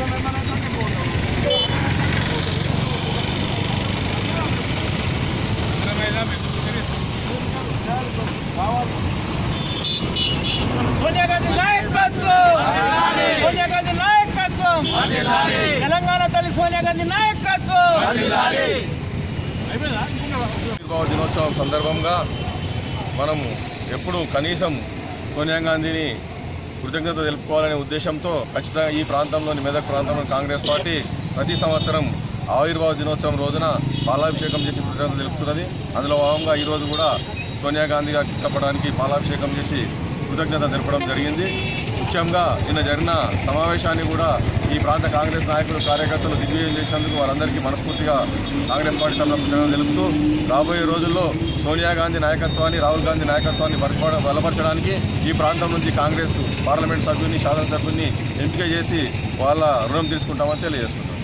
సోనియా గాంధీ నాయకత్వం సోనియా గాంధీ నాయకత్వం తెలంగాణ తల్లి సోనియా గాంధీ నాయకత్వం ఆవిర్భావ దినోత్సవం సందర్భంగా మనము ఎప్పుడు కనీసం సోనియా గాంధీని కృతజ్ఞత తెలుపుకోవాలనే ఉద్దేశంతో ఖచ్చితంగా ఈ ప్రాంతంలోని మెదక్ ప్రాంతంలో కాంగ్రెస్ పార్టీ ప్రతి సంవత్సరం ఆవిర్భావ దినోత్సవం రోజున పాలాభిషేకం చేసి కృతజ్ఞత తెలుపుతున్నది అందులో భాగంగా ఈరోజు కూడా సోనియా గాంధీ గారి చిత్రపటానికి పాలాభిషేకం చేసి కృతజ్ఞత తెలపడం జరిగింది ముఖ్యంగా నిన్న జరిగిన సమావేశాన్ని కూడా ఈ ప్రాంత కాంగ్రెస్ నాయకులు కార్యకర్తలు దిగ్విజయం చేసినందుకు వారందరికీ మనస్ఫూర్తిగా కాంగ్రెస్ పార్టీ తరఫున కృతజ్ఞతలు తెలుపుతూ రాబోయే రోజుల్లో సోనియా గాంధీ నాయకత్వాన్ని రాహుల్ గాంధీ నాయకత్వాన్ని బలపడ- బలపరచడానికి ఈ ప్రాంతం నుంచి కాంగ్రెస్ పార్లమెంట్ సభ్యుని శాసనసభ్యుని ఎంపిక చేసి వాళ్ళ రుణం తీసుకుంటామని తెలియజేస్తున్నారు